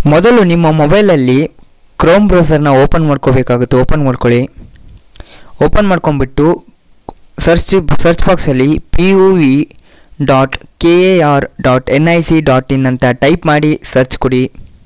ಮೊದಲು ನಿಮ್ಮ ಮೊಬೈಲಲ್ಲಿ ಕ್ರೋಮ್ ಬ್ರೌಸರ್ನ ಓಪನ್ ಮಾಡ್ಕೋಬೇಕಾಗುತ್ತೆ ಓಪನ್ ಮಾಡ್ಕೊಳ್ಳಿ ಓಪನ್ ಮಾಡ್ಕೊಂಬಿಟ್ಟು ಸರ್ಚ್ ಸರ್ಚ್ ಬಾಕ್ಸಲ್ಲಿ P U V dot K A R dot N I C dot in ಅಂತ ಟೈಪ್ ಮಾಡಿ ಸರ್ಚ್ ಕೊಡಿ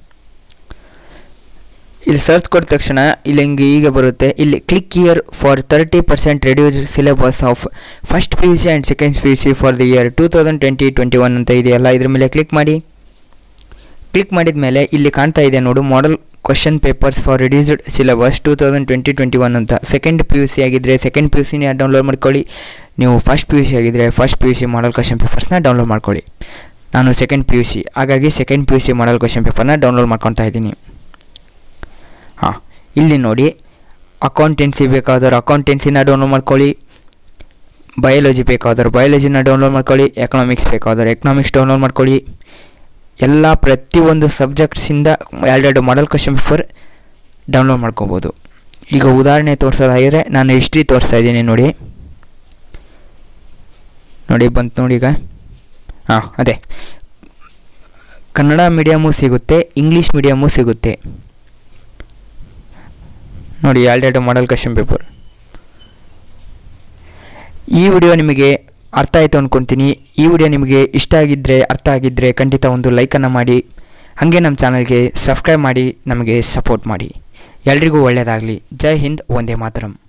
ಇಲ್ಲಿ ಸರ್ಚ್ ಕೊಟ್ಟ ತಕ್ಷಣ ಇಲ್ಲಿ ಹಿಂಗೆ ಈಗ ಬರುತ್ತೆ ಇಲ್ಲಿ click year for thirty percent reduced syllabus of first P U C and second P U C for the year two thousand twenty twenty one ಅಂತ ಇದೆಯಲ್ಲ ಇದ್ರ ಮೇಲೆ ಕ್ಲಿಕ್ ಮಾಡಿ ಕ್ಲಿಕ್ ಮಾಡಿದ ಮೇಲೆ ಇಲ್ಲಿ ಕಾಣ್ತಾ ಇದೆ ನೋಡು model question papers for reduced syllabus two thousand twenty twenty one ಅಂತ ಸೆಕೆಂಡ್ ಪಿ ಯು ಸಿ ಆಗಿದ್ದರೆ ಸೆಕೆಂಡ್ ಪಿ ಯು ಸಿನೇ ಡೌನ್ಲೋಡ್ ಮಾಡ್ಕೊಳ್ಳಿ ನೀವು ಫಸ್ಟ್ ಪಿ ಯು ಸಿ ಆಗಿದ್ದರೆ first P U C model question ಪೇಪರ್ಸ್ನ ಡೌನ್ಲೋಡ್ ಮಾಡ್ಕೊಳ್ಳಿ ನಾನು ಸೆಕೆಂಡ್ ಪಿ ಯು ಸಿ ಹಾಗಾಗಿ second P U C model question ಪೇಪರ್ನ ಡೌನ್ಲೋಡ್ ಮಾಡ್ಕೊತಾ ಇದ್ದೀನಿ ಹಾಂ ಇಲ್ಲಿ ನೋಡಿ ಅಕೌಂಟೆನ್ಸಿ ಬೇಕಾದವ್ರು ಅಕೌಂಟೆನ್ಸಿನ ಡೌನ್ಲೋಡ್ ಮಾಡ್ಕೊಳ್ಳಿ ಬಯಾಲಜಿ ಬೇಕಾದವ್ರು ಬಯಾಲಜಿನ ಡೌನ್ಲೋಡ್ ಮಾಡ್ಕೊಳ್ಳಿ ಎಕನಾಮಿಕ್ಸ್ ಬೇಕಾದವ್ರು ಎಕನಾಮಿಕ್ಸ್ ಡೌನ್ಲೋಡ್ ಮಾಡ್ಕೊಳ್ಳಿ ಎಲ್ಲ ಪ್ರತಿಯೊಂದು ಸಬ್ಜೆಕ್ಟ್ಸಿಂದ ಎರಡೆರಡು ಮಾಡಲ್ ಕ್ವಶನ್ ಪೇಪರ್ ಡೌನ್ಲೋಡ್ ಮಾಡ್ಕೋಬೋದು ಈಗ ಉದಾಹರಣೆ ತೋರಿಸೋದಾಗಿದ್ರೆ ನಾನು ಹಿಸ್ಟ್ರಿ ತೋರಿಸ್ತಾ ಇದ್ದೀನಿ ನೋಡಿ ನೋಡಿ ಬಂತು ನೋಡಿ ಈಗ ಹಾಂ ಅದೇ ಕನ್ನಡ ಮೀಡಿಯಮು ಸಿಗುತ್ತೆ ಇಂಗ್ಲೀಷ್ ಮೀಡಿಯಮು ಸಿಗುತ್ತೆ ನೋಡಿ ಎರಡೆರಡು ಮಾಡಲ್ ಕ್ವಶನ್ ಪೇಪರ್ ಈ ವಿಡಿಯೋ ನಿಮಗೆ ಅರ್ಥ ಆಯಿತು ಅಂದ್ಕೊತೀನಿ ಈ ವಿಡಿಯೋ ನಿಮಗೆ ಇಷ್ಟ ಆಗಿದ್ದರೆ ಅರ್ಥ ಆಗಿದ್ದರೆ ಖಂಡಿತ ಒಂದು ಲೈಕನ್ನು ಮಾಡಿ ಹಾಗೆ ನಮ್ಮ ಚಾನಲ್ಗೆ ಸಬ್ಸ್ಕ್ರೈಬ್ ಮಾಡಿ ನಮಗೆ ಸಪೋರ್ಟ್ ಮಾಡಿ ಎಲ್ರಿಗೂ ಒಳ್ಳೆಯದಾಗಲಿ ಜೈ ಹಿಂದ್ ಒಂದೇ ಮಾತರಂ